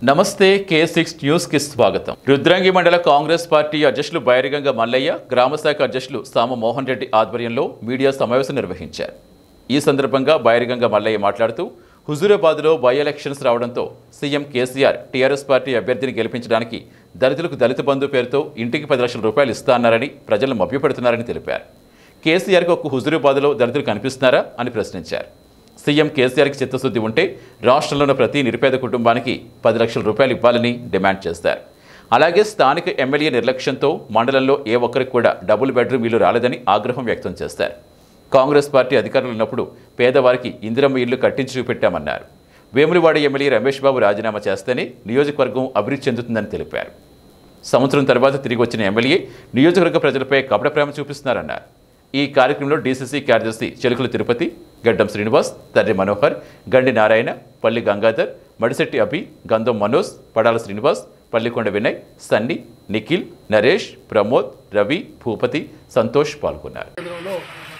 నమస్తే కే six news కి స్వాగతం రుద్రంగి మండల కాంగ్రెస్ పార్టీ అధ్యక్షులు బైరిగంగ మల్లయ్య గ్రామశాఖ అధ్యక్షులు సామ మోహన్ రెడ్డి ఆధ్వర్యంలో మీడియా సమావేశం నిర్వహించారు ఈ సందర్భంగా బైరిగంగ మల్లయ్య మాట్లాడుతూ హుజూరాబాద్లో బై ఎలక్షన్స్ రావడంతో సీఎం కేసీఆర్ టీఆర్ఎస్ పార్టీ అభ్యర్థిని గెలిపించడానికి దళితులకు దళిత బంధు పేరుతో ఇంటికి పది లక్షల రూపాయలు ఇస్తానన్నారని ప్రజలను మభ్యపెడుతున్నారని తెలిపారు కేసీఆర్కి ఒక హుజూరాబాద్లో దళితులు కనిపిస్తున్నారా అని ప్రశ్నించారు సీఎం కేసీఆర్కి చిత్తశుద్ధి ఉంటే రాష్ట్రంలో ఉన్న ప్రతి నిరుపేద కుటుంబానికి పది లక్షల రూపాయలు ఇవ్వాలని డిమాండ్ చేశారు అలాగే స్థానిక ఎమ్మెల్యే నిర్లక్ష్యంతో మండలంలో ఏ ఒక్కరికి కూడా డబుల్ బెడ్రూమ్ ఇల్లు రాలేదని ఆగ్రహం వ్యక్తం చేశారు కాంగ్రెస్ పార్టీ అధికారంలో ఉన్నప్పుడు పేదవారికి ఇందిరమ్మ ఇల్లు కట్టించి చూపెట్టామన్నారు వేములవాడ ఎమ్మెల్యే రమేష్ బాబు రాజీనామా చేస్తేనే నియోజకవర్గం అభివృద్ధి చెందుతుందని తెలిపారు సంవత్సరం తర్వాత తిరిగి వచ్చిన ఎమ్మెల్యే నియోజకవర్గ ప్రజలపై కపట ప్రేమ చూపిస్తున్నారన్నారు ఈ కార్యక్రమంలో డీసీసీ కార్యదర్శి చెలుకుల తిరుపతి గడ్డం శ్రీనివాస్ తర్రి మనోహర్ గండి నారాయణ పల్లి గంగాధర్ మడిశెట్టి అభి గంధం మనోజ్ పడాల శ్రీనివాస్ పల్లికొండ వినయ్ సన్ని నిఖిల్ నరేష్ ప్రమోద్ రవి భూపతి సంతోష్ పాల్గొన్నారు కేంద్రంలో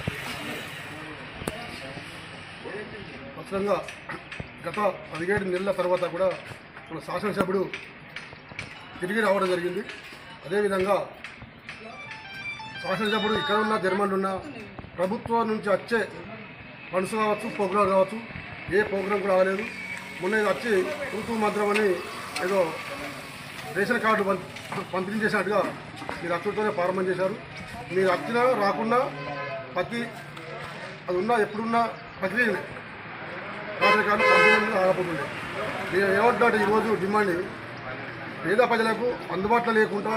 మొత్తంగా గత పదిహేడు నెలల తర్వాత కూడా మన శాసనసభ్యుడు తిరిగి రావడం జరిగింది అదేవిధంగా శాసనసభ్యుడు ఇక్కడ ఉన్న జర్మన్లు ఉన్న ప్రభుత్వం నుంచి వచ్చే ఫండ్స్ కావచ్చు ప్రోగ్రాం కావచ్చు ఏ ప్రోగ్రాం కూడా రాలేదు మొన్న ఇది వచ్చి తూతూ మంత్రం అని ఏదో రేషన్ కార్డు పం- పంపిణీ చేసినట్టుగా మీరు అచ్చుతోనే ప్రారంభం చేశారు మీరు వచ్చినా రాకుండా ప్రతి అది ఉన్నా ఎప్పుడున్నా ప్రక్రియనే రేషన్ కార్డు పంపిణీ రాకపోతుండే మీరు ఏమంటున్నట్టు ఈరోజు డిమాండ్ పేద ప్రజలకు అందుబాటులో లేకుండా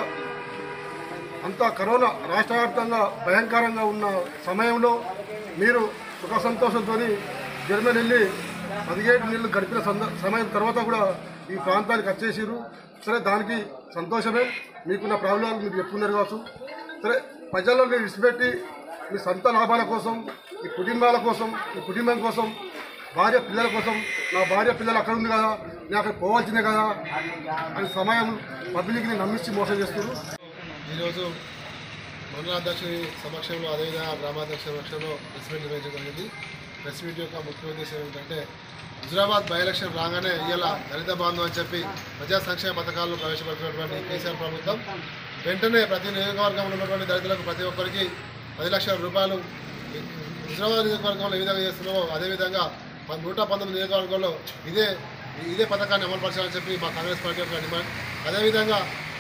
అంత కరోనా రాష్ట్ర వ్యాప్తంగా భయంకరంగా ఉన్న సమయంలో మీరు సుఖ సంతోషంతో జర్మనీ వెళ్ళి పదిహేడు నెలలు గడిపిన సంద సమయం తర్వాత కూడా ఈ ప్రాంతానికి వచ్చేసారు సరే దానికి సంతోషమే మీకున్న ప్రాబ్లాలు మీరు చెప్పుకున్నారు కావచ్చు సరే ప్రజల్లో మీరు విడిచిపెట్టి మీ సొంత లాభాల కోసం మీ కుటుంబాల కోసం మీ కుటుంబం కోసం భార్య పిల్లల కోసం నా భార్య పిల్లలు అక్కడ ఉంది కదా నేను అక్కడ పోవాల్సిందే కదా అని సమయం పబ్లిక్ని నమ్మించి మోసం చేస్తున్నారు ఈరోజు మండలాధ్యక్షుడి సమక్షంలో అదేవిధంగా గ్రామాధ్యక్షుడి సమక్షంలో ప్రెస్ మీట్ నిర్వహించడం జరిగింది ప్రెస్ మీట్ యొక్క ముఖ్య ఉద్దేశం ఏమిటంటే హుజరాబాద్ బై ఎలక్షన్ రాగానే ఇవాళ దళిత బంధు అని చెప్పి ప్రజా సంక్షేమ పథకాలను ప్రవేశపెట్టినటువంటి కేసీఆర్ ప్రభుత్వం వెంటనే ప్రతి నియోజకవర్గంలో ఉన్నటువంటి దళితులకు ప్రతి ఒక్కరికి పది లక్షల రూపాయలు హుజరాబాద్ నియోజకవర్గంలో ఏ విధంగా చేస్తున్నామో అదేవిధంగా మన నూట పంతొమ్మిది నియోజకవర్గంలో ఇదే ఇదే పథకాన్ని అమలుపరచాలని చెప్పి మా కాంగ్రెస్ పార్టీ యొక్క డిమాండ్ అదేవిధంగా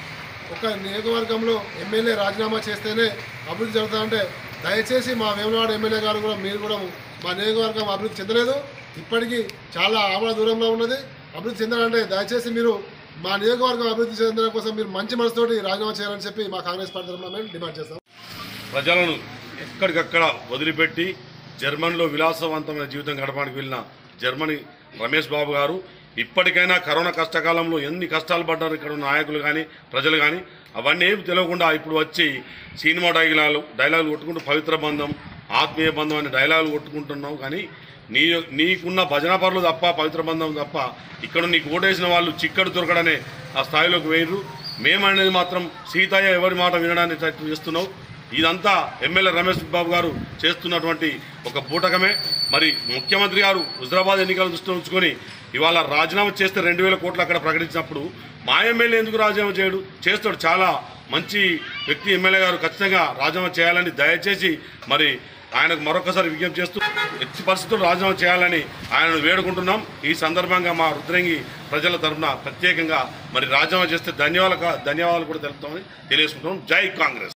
ఒక నియోజకవర్గంలో ఎమ్మెల్యే రాజీనామా చేస్తేనే అభివృద్ధి జరుగుతుందంటే దయచేసి మా వేములవాడ ఎమ్మెల్యే గారు కూడా మీరు కూడా మా నియోజకవర్గం అభివృద్ధి చెందలేదు ఇప్పటికీ చాలా ఆమల దూరంలో ఉన్నది అభివృద్ధి చెందాలంటే దయచేసి మీరు మా నియోజకవర్గం అభివృద్ధి చెందడం కోసం మీరు మంచి మనసుతోటి రాజీనామా చేయాలని చెప్పి మా కాంగ్రెస్ పార్టీ తరఫున మేము డిమాండ్ చేస్తాం ప్రజలను ఎక్కడికక్కడ వదిలిపెట్టి జర్మన్లో విలాసవంతమైన జీవితం గడపడానికి వెళ్ళిన జర్మనీ రమేష్ బాబు గారు ఇప్పటికైనా కరోనా కష్టకాలంలో ఎన్ని కష్టాలు పడ్డారు ఇక్కడ ఉన్న నాయకులు కానీ ప్రజలు కానీ అవన్నీ ఏమి తెలియకుండా ఇప్పుడు వచ్చి సినిమా డైలాగులు డైలాగులు కొట్టుకుంటూ పవిత్ర బంధం ఆత్మీయ బంధం అనే డైలాగులు కొట్టుకుంటున్నావు కానీ నీ నీకున్న భజన పరులు తప్ప పవిత్ర బంధం తప్ప ఇక్కడ నీకు ఓటేసిన వాళ్ళు చిక్కడు దొరకడనే ఆ స్థాయిలోకి వేయరు మేమనేది మాత్రం సీతయ్య ఎవరి మాట వినడానికి ప్రయత్నం చేస్తున్నావు ఇదంతా ఎమ్మెల్యే రమేష్ బాబు గారు చేస్తున్నటువంటి ఒక బూటకమే మరి ముఖ్యమంత్రి గారు హుజరాబాద్ ఎన్నికల దృష్టిలో ఉంచుకొని ఇవాళ రాజీనామా చేస్తే రెండు వేల కోట్లు అక్కడ ప్రకటించినప్పుడు మా ఎమ్మెల్యే ఎందుకు రాజీనామా చేయడు చేస్తాడు చాలా మంచి వ్యక్తి ఎమ్మెల్యే గారు ఖచ్చితంగా రాజీనామా చేయాలని దయచేసి మరి ఆయనకు మరొకసారి విజ్ఞప్తి చేస్తూ ఎట్టి పరిస్థితుల్లో రాజీనామా చేయాలని ఆయనను వేడుకుంటున్నాం ఈ సందర్భంగా మా రుద్రంగి ప్రజల తరఫున ప్రత్యేకంగా మరి రాజీనామా చేస్తే ధన్యవాదాలు ధన్యవాదాలు కూడా తెలుపుతామని తెలియజేసుకుంటున్నాం జై కాంగ్రెస్